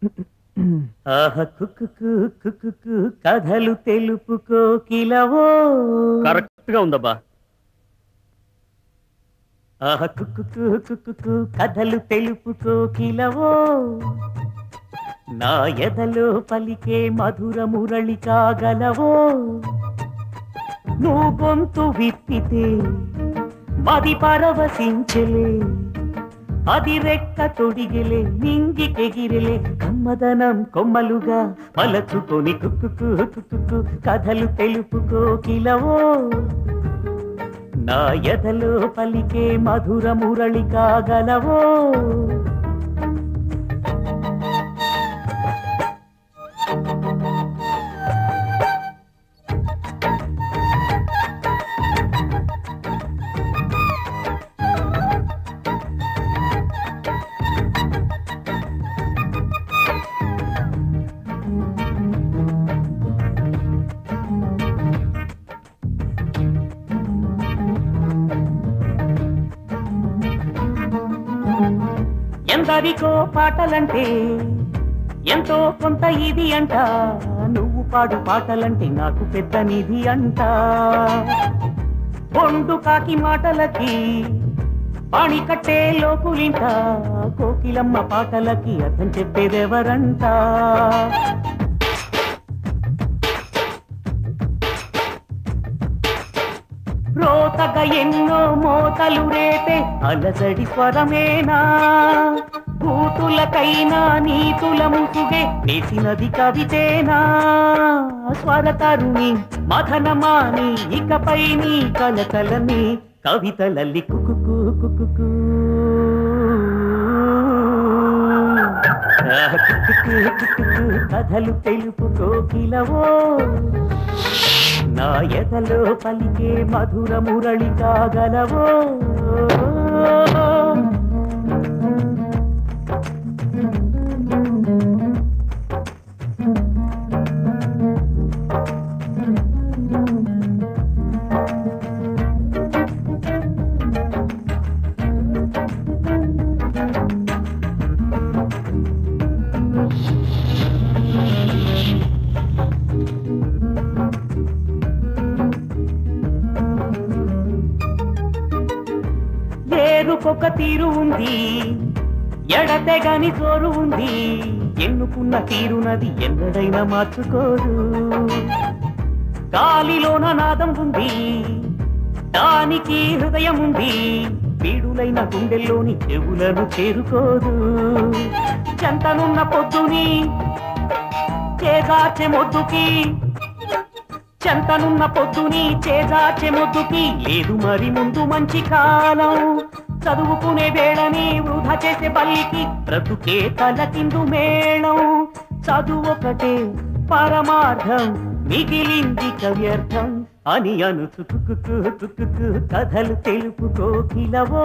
ఆహ కుక్కు కుక్కు కథలు తెలుపుకోకిలవో కరెక్ట్ గా ఉందబ్బా ఆహ కుక్కు కుక్కు కథలు తెలుపుకోకిలవో నా ఎదలో పలికే మధుర మురళి కాగలవో నువ్వు గొంతు విప్పితే మది పరవశించలే అది రెక్క తొడిగిలే నింగికెగిరిలే కమ్మదనం కొమ్మలుగా మలచుకొని కుక్కు కుక్కు కథలు తెలుపుకోకిలవో నా ఎదలో పలికే మధుర మురళి కాగలవో ఎందరికో పాటలంటే ఎంతో కొంత ఇది అంట నువ్వు పాడు పాటలంటే నాకు పెద్ద నిధి అంట బొండు కాకి మాటలకి పాణి కట్టే లోకులింట కోకిలమ్మ పాటలకి అర్థం చెప్పేదెవరంట రోతగా ఎన్నో మోతలు రేపే అలసడి స్వరమేనా భూతులకైనా నీతుల ముసుగే వేసినది కవితేనా స్వరతరుణి మథనమాని ఇకపై నీ కలకలని కవితలల్లి కుకు కుకు కథలు తెలుపుకోకిలవో నా ఎదలో పలికే మధుర మురళి కాగలవో ఏరుకొక తీరు ఉంది ఎడతెగని జోరు ఉంది ఎన్నుకున్న తీరునది ఎన్నడైనా మార్చుకోరు గాలిలోన నాదం ఉంది దానికి హృదయం ఉంది పీడులైన గుండెల్లోని చెవులను చేరుకోదు చెంతనున్న పొద్దుని చేగాచె మొద్దుకి చెంతనున్న పొద్దుని చేజాచె మొద్దుకి లేదు మరి ముందు మంచి కాలం చదువుకునే వేళని వృధా చేసే బలికి బ్రతుకే తలకిందు మేళం చదువు ఒకటే పరమార్థం మిగిలింది కవ్యర్థం అని అనుచు కథలు తెలుపుకోకిలవో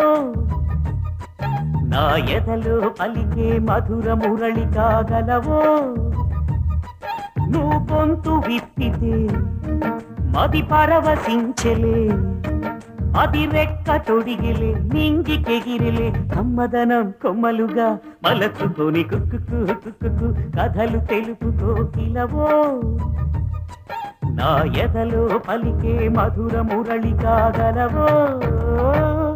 నా ఎదలో పలికే మధుర మురళి కాగలవో నువ్వు గొంతు విప్పితే మది పరవశించలే అది రెక్క తొడిగిలే నింగికెగిరిలే కమ్మదనం కొమ్మలుగా మలచుకొని కుక్కు కుక్కు కథలు తెలుపుకోకిలవో నా ఎదలో పలికే మధుర మురళి కాగలవో